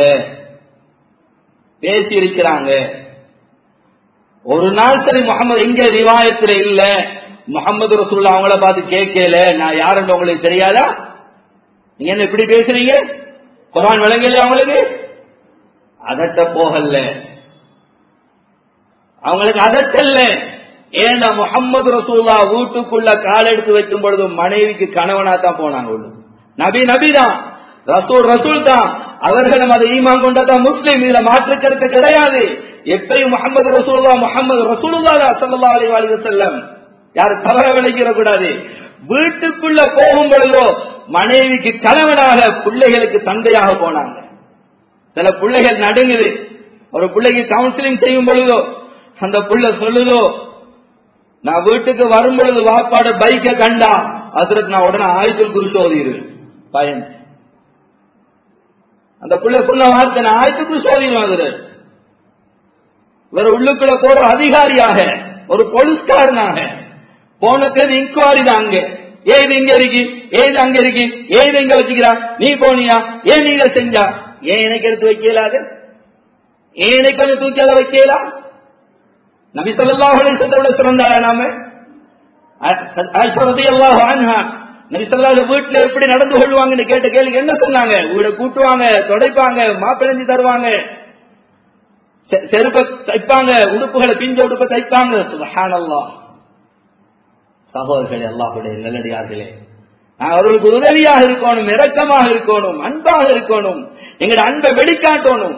பேசி இருக்கிறாங்க ஒரு நாள் சரி முகமது எங்க ரிவாயத்துல இல்ல முகமது ரசூல்லா அவங்கள பார்த்து கேட்கல நான் யாருன்னு உங்களுக்கு தெரியாதா நீங்க என்ன இப்படி பேசுறீங்க குரான் விளங்கல அவங்களுக்கு அதட்ட போகல அவங்களுக்கு அதட்டல்ல ஏன்னா முகமது ரசூல்லா வீட்டுக்குள்ள கால் எடுத்து வைக்கும் பொழுது மனைவிக்கு கணவனா தான் போனாங்க உள்ள நபி நபி தான் ரசூல் ரசூல் தான் அவர்களும் அதை ஈமான் கொண்டதான் முஸ்லீம் இதுல மாற்று கருத்து கிடையாது எப்பயும் முகமது ரசூல்லா முகமது ரசூலுல்லா சல்லா அலி அலி செல்லம் யாரு தவற விளைக்கிற கூடாது வீட்டுக்குள்ள போகும் பொழுதோ மனைவிக்கு கணவனாக பிள்ளைகளுக்கு தந்தையாக போனாங்க சில பிள்ளைகள் நடுங்குது ஒரு பிள்ளைக்கு கவுன்சிலிங் செய்யும் பொழுதோ அந்த புள்ள சொல்லுதோ நான் வீட்டுக்கு வரும் பொழுது வாப்பாடு பைக்கை கண்டா அதற்கு நான் உடனே ஆயுதல் குறித்து ஓதிடுவேன் பயன் அந்த புள்ள சொன்ன வார்த்தை நான் ஆயுதத்துக்கு சோதிடுவேன் அதுல இவர் உள்ளுக்குள்ள போற அதிகாரியாக ஒரு போலீஸ்காரனாக போனது இன்குவாரி தான் அங்க ஏது இங்க இருக்கு ஏது அங்க இருக்கு ஏது இங்க வச்சுக்கிறா நீ போனியா ஏன் நீங்க செஞ்சா ஏன் எனக்கு எடுத்து வைக்கலாது ஏன் எனக்கு வந்து தூக்கி வைக்கலாம் நபி ஸல்லல்லாஹு அலைஹி வஸல்லம் சிறந்தாரா நாம ஆயிஷா ரலியல்லாஹு அன்ஹா நபி ஸல்லல்லாஹு அலைஹி வீட்ல எப்படி நடந்து கொள்வாங்கன்னு கேட்ட கேள்வி என்ன சொன்னாங்க வீட கூட்டுவாங்க துடைப்பாங்க மாப்பிளஞ்சி தருவாங்க செ- செருப்பை தைப்பாங்க உடுப்புகளை பிஞ்ச உடுப்பை தைப்பாங்க சுபஹானல்லாஹ் சகோதரர்களே அல்லாஹுடைய நல்லடியார்களே நான் அவர்களுக்கு உதவியாக இருக்கணும் இரக்கமாக இருக்கணும் அன்பாக இருக்கணும் எங்கட அன்பை வெளிக்காட்டணும்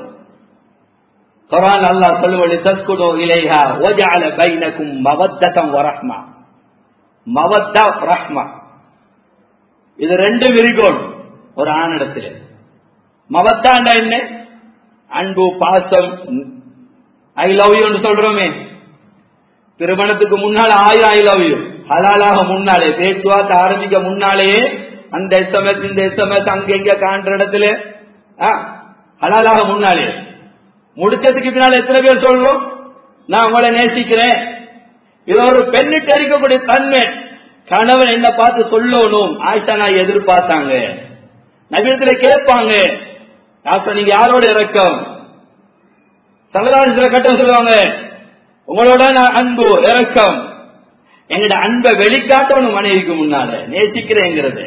குரான் அல்லாஹ் சொல்லுவது தஸ்குடு இலைஹா வஜஅல பைனக்கும் மவத்தகம் வரஹ்மா மவத்தா ரஹ்மா இது ரெண்டும் இருக்கணும் ஒரு ஆணிடத்தில் மவத்தாண்டா என்ன அன்பு பாசம் ஐ லவ் யூன்னு சொல்றோமே திருமணத்துக்கு முன்னால் ஆயிரம் ஐ லவ் யூ ஹலாலாக முன்னாலே பேச்சுவார்த்தை ஆரம்பிக்க முன்னாலேயே அந்த எஸ்எம்எஸ் இந்த எஸ்எம்எஸ் அங்க இங்க காண்ற இடத்துல ஆ, ஹலாலாக முன்னாலே முடிச்சதுக்கு பின்னால் எத்தனை பேர் சொல்றோம் நான் உங்களை நேசிக்கிறேன் இது ஒரு பெண்ணிட்டு இருக்கக்கூடிய தன்மை கணவன் என்ன பார்த்து சொல்லணும் ஆயிஷா நான் எதிர்பார்த்தாங்க நகரத்துல கேட்பாங்க ஆசா நீங்க யாரோட இறக்கம் சங்கராஜ கட்டம் சொல்லுவாங்க உங்களோட நான் அன்பு இறக்கம் எங்கட அன்பை வெளிக்காட்டணும் மனைவிக்கு முன்னால நேசிக்கிறேங்கிறது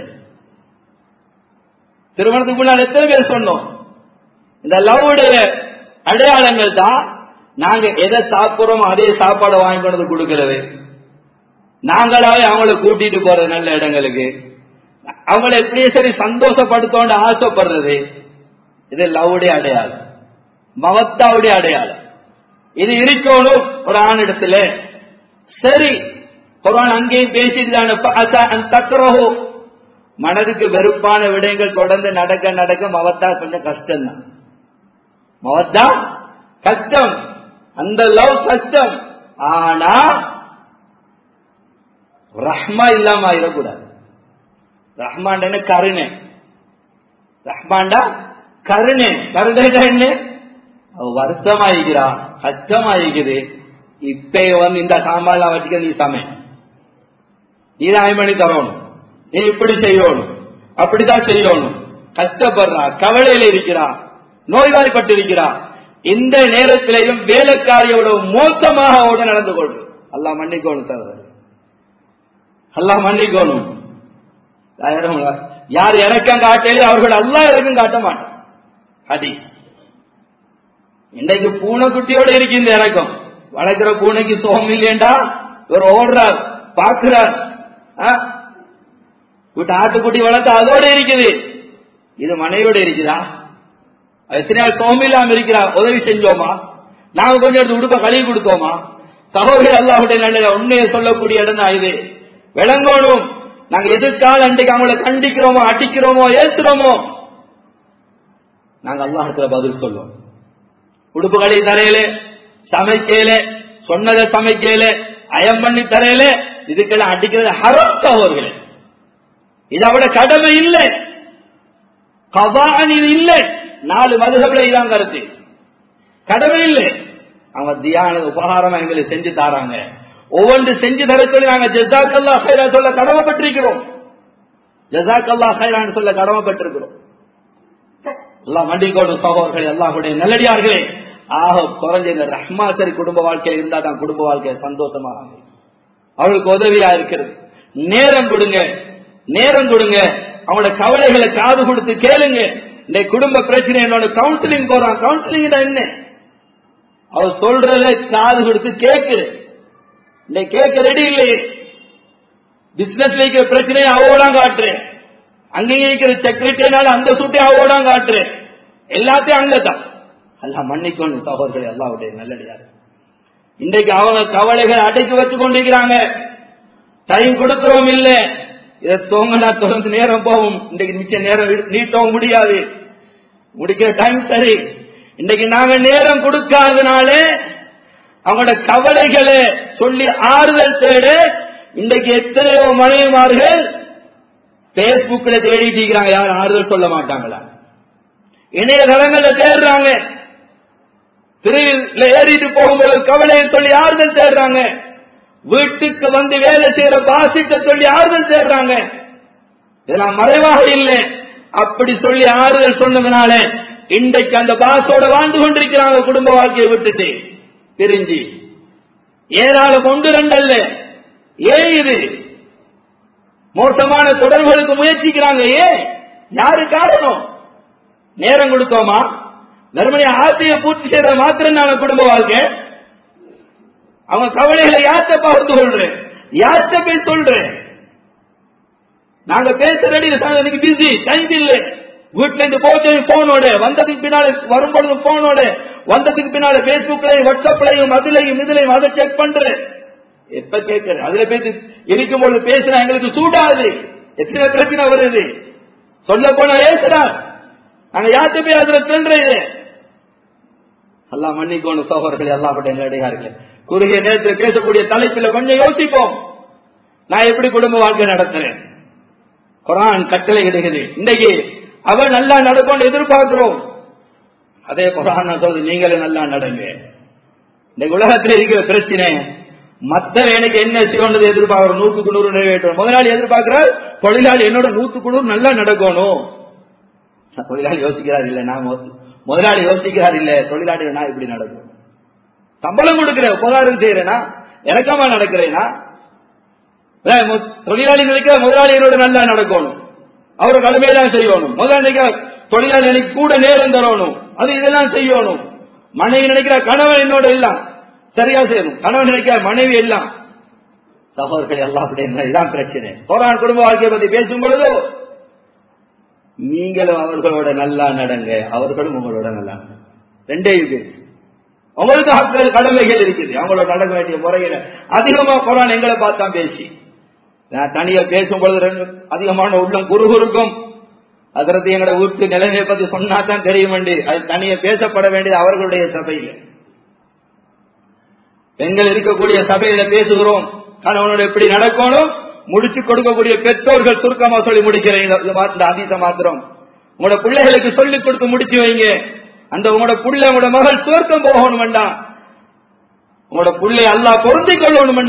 திருமணத்துக்கு முன்னால் எத்தனை பேர் சொன்னோம் இந்த லவ்வுடைய அடையாளங்கள் தான் நாங்க எதை சாப்பிடுறோமோ அதே சாப்பாடை வாங்கி கொண்டு வந்து கொடுக்கிறது நாங்களாவே அவங்கள கூட்டிட்டு போறது நல்ல இடங்களுக்கு அவங்கள எப்படியே சரி சந்தோஷப்படுத்தோண்டு ஆசைப்படுறது இது லவ்வுடைய அடையாளம் மவத்தாவுடைய அடையாளம் இது இருக்கணும் ஒரு ஆணிடத்துல சரி குரான் அங்கேயும் பேசிட்டு தக்குறஹோ மனதுக்கு வெறுப்பான விடயங்கள் தொடர்ந்து நடக்க நடக்க மவத்தா கொஞ்சம் கஷ்டம் தான் மவத்தா கஷ்டம் அந்த லவ் கஷ்டம் ஆனா ரஹ்மா இல்லாம ஆயிடக்கூடாது ரஹ்மாண்டன கருணை ரஹ்மாண்டா கருணை கருணைடா என்ன அவ வருத்தமாயிருக்கிறா கஷ்டமாயிருக்குது இப்ப வந்து இந்த சாமான்லாம் வச்சுக்க நீ சமை நீ தான் பண்ணி தரணும் நீ இப்படி செய்யணும் அப்படிதான் செய்யணும் கஷ்டப்படுறா கவலையில இருக்கிறா நோய்வாய்ப்பட்டு இருக்கிறா இந்த நேரத்திலையும் வேலைக்காரியோட மோசமாக அவட நடந்து கொள்ளும் அல்லா மன்னிக்கணும் சார் அல்லாஹ் மன்னிக்கணும் யாரும் யார் இறக்கம் காட்டலே அவர்கள் அல்லா இறக்கம் காட்ட மாட்டான் அடி இன்றைக்கு பூனைக்குட்டியோட இருக்கு இந்த இறக்கம் வளர்க்கிற பூனைக்கு சோகம் இல்லையண்டா இவர் ஓடுறார் பார்க்கிறார் ஆ? வீட்டு ஆட்டுக்குட்டி வளர்த்து அதோட இருக்குது இது மனைவியோட இருக்குதா எத்தனை நாள் சோகம் இல்லாம இருக்கிறா உதவி செஞ்சோமா நாங்க கொஞ்சம் எடுத்து உடுப்ப கழுவி கொடுத்தோமா சகோதரி அல்லாஹுடைய நல்ல உண்மையை சொல்லக்கூடிய இடம் தான் இது விளங்கணும் நாங்க எதிர்கால அன்றைக்கு அவங்கள கண்டிக்கிறோமோ அடிக்கிறோமோ ஏசுறோமோ நாங்க அல்லாஹத்துல பதில் சொல்லுவோம் உடுப்பு கழுவி தரையில சமைக்கல சொன்னதை சமைக்கல அயம் பண்ணி தரையில இதுக்கெல்லாம் அடிக்கிறது ஹரம் சகோதரர்களே இது அவட கடமை இல்லை கவான் இது இல்லை நாலு மதுகபில இதான் கருத்து கடமை இல்லை அவங்க தியான உபகாரம் எங்களுக்கு செஞ்சு தாராங்க ஒவ்வொன்று செஞ்சு தர சொல்லி நாங்க ஜசாக்கல்லா ஹைரா சொல்ல கடமைப்பட்டிருக்கிறோம் ஜசாக்கல்லா ஹைரான்னு சொல்ல கடமைப்பட்டிருக்கிறோம் எல்லாம் மண்டிக்கோடும் சகோதரர்களே எல்லாருடைய நல்லடியார்களே ஆக குறைஞ்ச இந்த ரஹ்மாசரி குடும்ப வாழ்க்கையில் இருந்தா தான் குடும்ப வாழ்க்கை சந்தோஷமா அமையும். அவளுக்கு உதவியா இருக்கிறது நேரம் கொடுங்க நேரம் கொடுங்க அவங்களோட கவலைகளை காது கொடுத்து கேளுங்க இந்த குடும்ப பிரச்சனை என்னோட கவுன்சிலிங் போறான் கவுன்சிலிங் என்ன அவ சொல்றத காது கொடுத்து கேட்குது இந்த கேட்க ரெடி இல்லையே பிசினஸ்ல இருக்கிற பிரச்சனையை அவோடாம் காட்டுறேன் அங்கேயும் இருக்கிற செக்ரட்டரினால அந்த சூட்டை அவோடாம் காட்டுறேன் எல்லாத்தையும் அங்கதான் எல்லாம் மன்னிக்கணும் சகோதரர்கள் எல்லாவுடைய நல்லடியார் இன்றைக்கு அவங்க கவலைகள் அடைக்கி வச்சு கொண்டிருக்கிறாங்க டைம் கொடுக்கிறோம் இல்ல இதை தோங்கனா தொடர்ந்து நேரம் போகும் இன்றைக்கு மிச்ச நேரம் நீட்டவும் முடியாது முடிக்கிற டைம் சரி இன்னைக்கு நாங்க நேரம் கொடுக்காதனால அவங்களோட கவலைகளை சொல்லி ஆறுதல் தேட இன்றைக்கு எத்தனையோ மனைவிமார்கள் பேஸ்புக்ல தேடிட்டு இருக்கிறாங்க யாரும் ஆறுதல் சொல்ல மாட்டாங்களா இணையதளங்கள்ல தேடுறாங்க திருவிழ ஏறிட்டு போகும்போது கவலையை சொல்லி ஆறுதல் தேடுறாங்க வீட்டுக்கு வந்து வேலை செய்யற பாசிட்ட சொல்லி ஆறுதல் தேடுறாங்க இதெல்லாம் மறைவாக இல்லை அப்படி சொல்லி ஆறுதல் சொன்னதுனால இன்றைக்கு அந்த பாசோட வாழ்ந்து கொண்டிருக்கிறாங்க குடும்ப வாழ்க்கையை விட்டுட்டு பிரிஞ்சு ஏதால கொண்டு ரெண்டல்ல ஏன் இது மோசமான தொடர்புகளுக்கு முயற்சிக்கிறாங்க ஏன் யாரு காரணம் நேரம் கொடுத்தோமா வெறுமனே ஆசையை பூர்த்தி செய்யற மாத்திரம் நாங்க குடும்ப வாழ்க்கை அவங்க கவலைகளை யார்கிட்ட பகிர்ந்து கொள்றேன் யார்கிட்ட போய் சொல்றேன் நாங்க பேச ரெடி எனக்கு பிஸி டைம் இல்லை வீட்டுல இருந்து போச்சு போனோட வந்ததுக்கு பின்னால வரும்பொழுது போனோட வந்ததுக்கு பின்னால பேஸ்புக்லயும் வாட்ஸ்அப்லயும் அதுலயும் இதுலயும் அதை செக் பண்றேன் எப்ப கேட்கறேன் அதுல பேசி இருக்கும் பொழுது பேசினா எங்களுக்கு சூடாது எத்தனை பிரச்சனை வருது சொல்ல போன பேசுறான் நாங்க யார்கிட்ட போய் அதுல சொல்றது எல்லாம் மன்னிக்கோணும் சோகர்கள் எல்லாம் பட்ட எங்களுடைய குறுகிய நேரத்தில் பேசக்கூடிய தலைப்பில் கொஞ்சம் யோசிப்போம் நான் எப்படி குடும்ப வாழ்க்கை நடத்துறேன் குரான் கட்டளை இடுகிறது இன்னைக்கு அவன் நல்லா நடக்கும் எதிர்பார்க்கிறோம் அதே குரான் நான் சொல்றது நீங்களும் நல்லா நடங்க இந்த உலகத்தில் இருக்கிற பிரச்சனை மத்த எனக்கு என்ன செய்யணும் எதிர்பார்க்கிறோம் நூற்றுக்கு நூறு நிறைவேற்றும் முதலாளி எதிர்பார்க்கிறார் தொழிலாளி என்னோட நூற்றுக்கு நூறு நல்லா நடக்கணும் தொழிலாளி யோசிக்கிறார் இல்ல நான் முதலாளி யோசிக்கிறார் இல்ல தொழிலாளி நான் இப்படி நடக்கும் சம்பளம் கொடுக்கிறேன் உபகாரம் செய்யறேனா இறக்கமா நடக்கிறேனா தொழிலாளி நினைக்கிற முதலாளிகளோட நல்லா நடக்கணும் அவர் கடமையெல்லாம் செய்யணும் முதலாளி நினைக்கிற தொழிலாளி நினைக்க கூட நேரம் தரணும் அது இதெல்லாம் செய்யணும் மனைவி நினைக்கிற கணவன் என்னோட எல்லாம் சரியா செய்யணும் கணவன் நினைக்கிற மனைவி எல்லாம் சகோதரர்கள் எல்லாம் அப்படின்னு இதான் பிரச்சனை போரான் குடும்ப வாழ்க்கையை பத்தி பேசும் பொழுதோ நீங்களும் அவர்களோட நல்லா நடங்க அவர்களும் உங்களோட நல்லா ரெண்டே இது உங்களுக்கு ஹக்கள் கடமைகள் இருக்குது அவங்களோட நடக்க வேண்டிய முறையில அதிகமா குரான் எங்களை பார்த்தா பேசி நான் தனியா பேசும் பொழுது ரெண்டு அதிகமான உள்ளம் குறுகுறுக்கும் அதற்கு எங்களோட வீட்டு நிலைமையை பத்தி சொன்னா தான் தெரியும் வேண்டி அது தனியா பேசப்பட வேண்டியது அவர்களுடைய சபையில பெண்கள் இருக்கக்கூடிய சபையில பேசுகிறோம் கணவனோட எப்படி நடக்கணும் முடிச்சு கொடுக்கக்கூடிய பெற்றோர்கள் சுருக்கமா சொல்லி முடிக்கிறேன் இந்த அதீத மாத்திரம் உங்களோட பிள்ளைகளுக்கு சொல்லிக் கொடுத்து முடிச்சு வைங்க அந்த உங்களோட புள்ள உங்களோட மகள் சுவர்க்கம் போகணும் வேண்டாம் உங்களோட புள்ளை அல்லா பொருந்தி கொள்ளணும்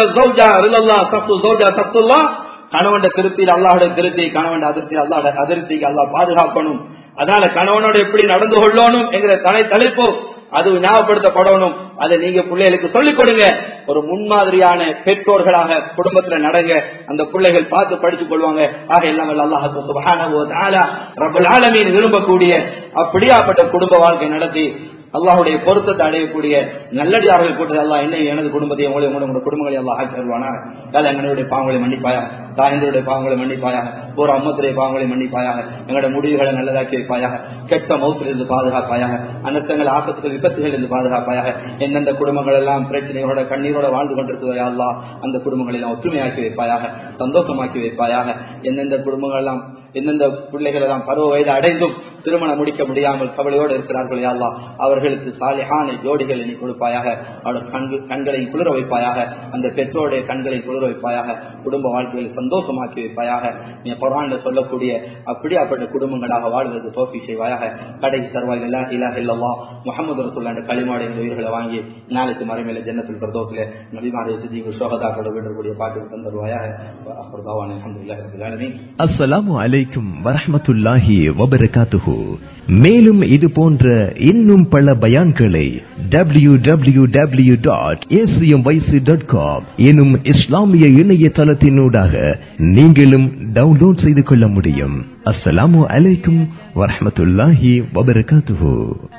வேண்டாம் கணவன் திருப்தியில் அல்லாஹோட திருப்தி கணவன் அதிருப்தி அல்லாஹோட அதிருப்திக்கு அல்லா பாதுகாக்கணும் அதனால கணவனோட எப்படி நடந்து கொள்ளணும் என்கிற தலை தலைப்பு அது ஞாபகப்படுத்தப்படணும் அதை நீங்க பிள்ளைகளுக்கு சொல்லிக் கொடுங்க ஒரு முன்மாதிரியான பெற்றோர்களாக குடும்பத்துல நடங்க அந்த பிள்ளைகள் பார்த்து படித்துக் கொள்வாங்க ஆக எல்லாம் அல்லாஹ் ரபுல் ஆலமீன் விரும்பக்கூடிய அப்படியாப்பட்ட குடும்ப வாழ்க்கை நடத்தி அல்லாஹுடைய பொருத்தத்தை அடையக்கூடிய நல்லடியார்கள் கூட்டத்தில் அல்லாஹ் என்ன எனது குடும்பத்தை உங்களை உங்களோட குடும்பங்களை எல்லாம் ஆக்கி தருவானா வேலை எங்களுடைய பாவங்களை மன்னிப்பாயா தாயந்தருடைய பாவங்களை மன்னிப்பாயாக ஒரு அம்மத்துடைய பாவங்களை மன்னிப்பாயாக எங்களுடைய முடிவுகளை நல்லதாக்கி வைப்பாயாக கெட்ட மௌத்திலிருந்து பாதுகாப்பாயாக அனர்த்தங்கள் ஆபத்துகள் விபத்துகள் இருந்து பாதுகாப்பாயாக எந்தெந்த குடும்பங்கள் எல்லாம் பிரச்சனைகளோட கண்ணீரோட வாழ்ந்து கொண்டிருக்கிறதோ அல்லா அந்த குடும்பங்களை எல்லாம் ஒற்றுமையாக்கி வைப்பாயாக சந்தோஷமாக்கி வைப்பாயாக எந்தெந்த குடும்பங்கள் எல்லாம் எந்தெந்த பிள்ளைகள் எல்லாம் பருவ வயது அடைந்தும் திருமணம் முடிக்க முடியாமல் கவலையோடு இருக்கிறார்கள் யாழ்லா அவர்களுக்கு சாலிஹான ஜோடிகள் நீ கொடுப்பாயாக அவருடைய கண்கள் கண்களை குளிர வைப்பாயாக அந்த பெற்றோருடைய கண்களை குளிர வைப்பாயாக குடும்ப வாழ்க்கையை சந்தோஷமாக்கி வைப்பாயாக நீ குரான்ல சொல்லக்கூடிய அப்படியாப்பட்ட குடும்பங்களாக வாழ்வதற்கு தோப்பி செய்வாயாக கடை தருவாய் இல்லா இல்லா இல்லவா முகமது ரசூல்லா களிமாடைய உயிர்களை வாங்கி நாளைக்கு மறைமையில ஜன்னத்தில் பிரதோசில நபிமாரிய சித்திக்கு சோகதாக்களோட விடக்கூடிய பாட்டு தந்துருவாயாக அப்புறம் அலமதுல்லாஹி அஸ்ஸலாமு அலைக்கும் வரஹ்மத்துல்லாஹி வபரகாத்துஹு மேலும் இது போன்ற இன்னும் பல பயான்களை W W W dot dot com எனும் இஸ்லாமிய இணையதளத்தினூடாக நீங்களும் டவுன்லோட் செய்து கொள்ள முடியும் அஸ்ஸலாமு அலைக்கும் வரஹ்மத்துல்லாஹி வபரகாத்துஹு